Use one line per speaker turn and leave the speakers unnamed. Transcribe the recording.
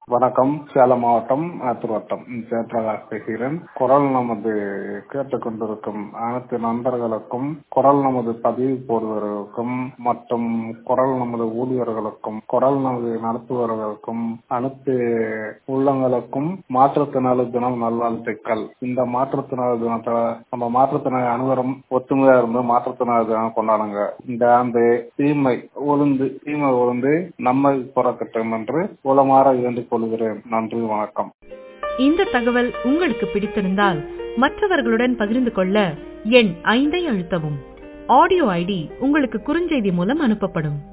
வணக்கம் சேலம் மாவட்டம் ஆத்தூர் வட்டம் ஜெயபிரகாஷ் பேசுகிறேன் குரல் நமது கேட்டுக்கொண்டிருக்கும் அனைத்து நண்பர்களுக்கும் குரல் நமது பதிவு போடுவர்களுக்கும் மற்றும் குரல் நமது ஊழியர்களுக்கும் குரல் நமது நடத்துபவர்களுக்கும் அனைத்து உள்ளங்களுக்கும் மாற்றுத்திறனாளி தினம் நல்வாழ்த்துக்கள் இந்த மாற்றுத்திறனாளி தினத்தை நம்ம மாற்றுத்திறனாளி அனைவரும் ஒத்துமையா இருந்து மாற்றுத்திறனாளி தினம் கொண்டாடுங்க இந்த ஆண்டு தீமை ஒழுந்து தீமை ஒழுந்து நம்மை புறக்கட்டும் என்று உளமாற வேண்டிக் கொள்கிறேன் நன்றி வணக்கம்
இந்த தகவல் உங்களுக்கு பிடித்திருந்தால் மற்றவர்களுடன் பகிர்ந்து கொள்ள எண் ஐந்தை அழுத்தவும் ஆடியோ ஐடி உங்களுக்கு குறுஞ்செய்தி மூலம் அனுப்பப்படும்